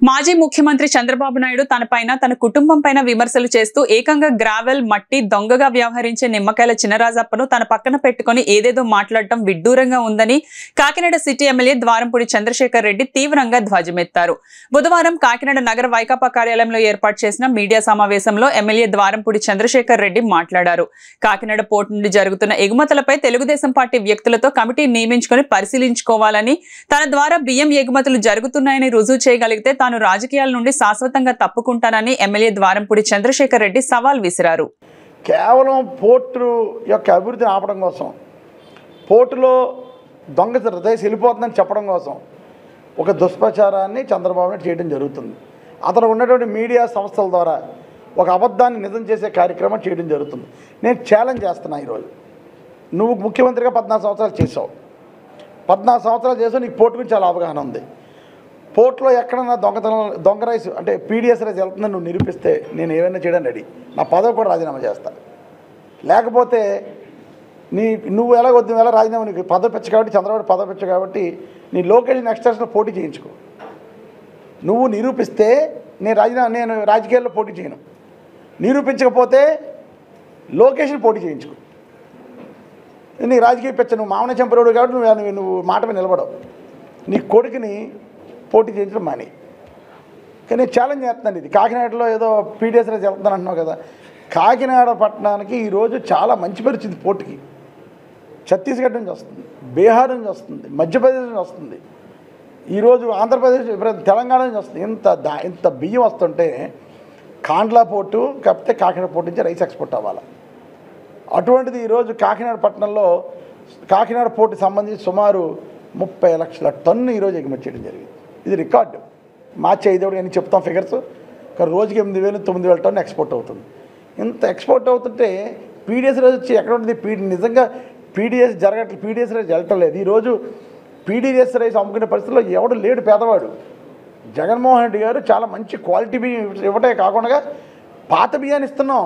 మాజీ ముఖ్యమంత్రి చంద్రబాబు నాయుడు తనపైన తన కుటుంబం పైన విమర్శలు చేస్తూ ఏకంగా గ్రావెల్ మట్టి దొంగగా వ్యవహరించే నిమ్మకాయల చినరాజప్పను తన పక్కన పెట్టుకొని ఏదేదో మాట్లాడటం విడ్డూరంగా ఉందని కాకినాడ సిటీ ఎమ్మెల్యే ద్వారంపూడి చంద్రశేఖర్ రెడ్డి తీవ్రంగా ధ్వజమెత్తారు బుధవారం కాకినాడ నగర వైకాపా కార్యాలయంలో ఏర్పాటు చేసిన మీడియా సమావేశంలో ఎమ్మెల్యే ద్వారంపూడి చంద్రశేఖర్ రెడ్డి మాట్లాడారు కాకినాడ పోర్టు నుండి జరుగుతున్న ఎగుమతులపై తెలుగుదేశం పార్టీ వ్యక్తులతో కమిటీ నియమించుకొని పరిశీలించుకోవాలని తన ద్వారా బియ్యం ఎగుమతులు జరుగుతున్నాయని రుజువు చేయగలిగితే తాను రాజకీయాల నుండి శాశ్వతంగా తప్పుకుంటానని ఎమ్మెల్యే ద్వారంపూడి చంద్రశేఖర్ రెడ్డి సవాల్ విసిరారు కేవలం పోర్టు యొక్క అభివృద్ధిని ఆపడం కోసం పోర్టులో దొంగ దయచేసి వెళ్ళిపోతుందని చెప్పడం కోసం ఒక దుష్ప్రచారాన్ని చంద్రబాబు నాయుడు చేయడం జరుగుతుంది అతను ఉన్నటువంటి మీడియా సంస్థల ద్వారా ఒక అబద్ధాన్ని నిజం చేసే కార్యక్రమం చేయడం జరుగుతుంది నేను ఛాలెంజ్ చేస్తున్నా ఈరోజు నువ్వు ముఖ్యమంత్రిగా పద్నాలుగు సంవత్సరాలు చేసావు పద్నాలుగు సంవత్సరాలు చేసావు నీకు పోర్టు గురించి చాలా అవగాహన ఉంది పోర్ట్లో ఎక్కడన్నా దొంగతనం దొంగ రైస్ అంటే పీడిఎస్ రైస్ వెళ్తుందని నువ్వు నిరూపిస్తే నేను ఏమైనా చేయడానికి రెడీ నా పదవి కూడా రాజీనామా చేస్తా లేకపోతే నీ నువ్వు ఎలా వద్దు ఎలా రాజీనామా నీకు పదవి పెచ్చు కాబట్టి చంద్రబాబు పదవి పెచ్చు కాబట్టి నీ లొకేషన్ ఎక్స్టెన్షన్లో పోటీ చేయించుకో నువ్వు నిరూపిస్తే నేను రాజీనామా నేను రాజకీయాల్లో పోటీ చేయను నిరూపించకపోతే లొకేషన్ పోటీ చేయించుకో నీ రాజకీయ పెచ్చ నువ్వు మామన చంపరోడు కాబట్టి నువ్వు నువ్వు- నువ్వు మాట మీద నిలబడవు నీ కొడుకుని పోటీ చేయించడం మాని కానీ నేను ఛాలెంజ్ చేస్తున్నాను ఇది కాకినాడలో ఏదో పీడిఎస్ రైస్ వెళ్తున్నాను అంటున్నావు కదా కాకినాడ పట్టణానికి ఈరోజు చాలా మంచి పేరు వచ్చింది పోర్టుకి ఛత్తీస్గఢ్ నుంచి వస్తుంది బీహార్ నుంచి వస్తుంది మధ్యప్రదేశ్ నుంచి వస్తుంది ఈరోజు ఆంధ్రప్రదేశ్ ఇప్పుడు తెలంగాణ నుంచి వస్తుంది ఇంత దా ఇంత బియ్యం వస్తుంటే కాండ్లా పోర్టు కాకపోతే కాకినాడ పోర్టు నుంచి రైస్ ఎక్స్పోర్ట్ అవ్వాలి అటువంటిది ఈరోజు కాకినాడ పట్టణంలో కాకినాడ పోర్టుకి సంబంధించి సుమారు ముప్పై లక్షల టన్ను ఈరోజు ఎగుమతి చేయడం జరిగింది ఇది రికార్డు మార్చి ఐదు అని చెప్తాం ఫిగర్స్ కానీ రోజుకి ఎనిమిది వేలు తొమ్మిది వేల టన్ను ఎక్స్పోర్ట్ అవుతుంది ఇంత ఎక్స్పోర్ట్ అవుతుంటే పీడిఎస్ రైస్ వచ్చి ఎక్కడ ఉంటుంది పీ నిజంగా పీడిఎస్ జరగట్లేదు పీడిఎస్ రైస్ వెళ్ళట్లేదు ఈరోజు పీడిఎస్ రైస్ అమ్ముకునే పరిస్థితిలో ఎవడు లేడు పేదవాడు జగన్మోహన్ రెడ్డి గారు చాలా మంచి క్వాలిటీ బియ్యం ఇవ్వటే కాకుండా పాత బియ్యాన్ని ఇస్తున్నాం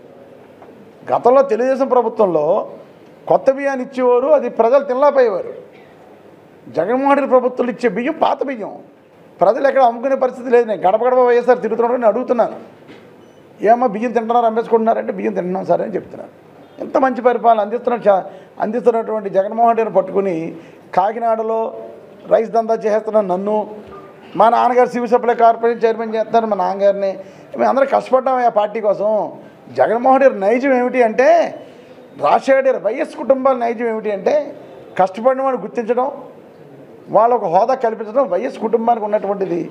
గతంలో తెలుగుదేశం ప్రభుత్వంలో కొత్త బియ్యాన్ని ఇచ్చేవారు అది ప్రజలు తినలేకపోయేవారు జగన్మోహన్ రెడ్డి ప్రభుత్వంలో ఇచ్చే బియ్యం పాత బియ్యం ప్రజలు ఎక్కడ అమ్ముకునే పరిస్థితి లేదు నేను గడప గడప వైఎస్ఆర్ తిరుగుతున్నాడు నేను అడుగుతున్నాను ఏమో బియ్యం తింటున్నారు అమ్మేసుకుంటున్నారంటే బియ్యం తింటున్నాం సార్ అని చెప్తున్నాను ఎంత మంచి పరిపాలన అందిస్తున్న చ- అందిస్తున్నటువంటి జగన్మోహన్ రెడ్డిని పట్టుకుని కాకినాడలో రైస్ దందా చేస్తున్న నన్ను మా నాన్నగారు సివిల్ సప్లై కార్పొరేషన్ చైర్మన్ చేస్తున్నారు మా నాన్నగారిని మేము అందరం కష్టపడ్డాం ఆ పార్టీ కోసం జగన్మోహన్ రెడ్డి నైజం ఏమిటి అంటే రాజశేఖర్ గారి వైఎస్ కుటుంబాల నైజం ఏమిటి అంటే కష్టపడిన వాడిని గుర్తించడం వాళ్ళ ఒక హోదా కల్పించడం వైఎస్ కుటుంబానికి ఉన్నటువంటిది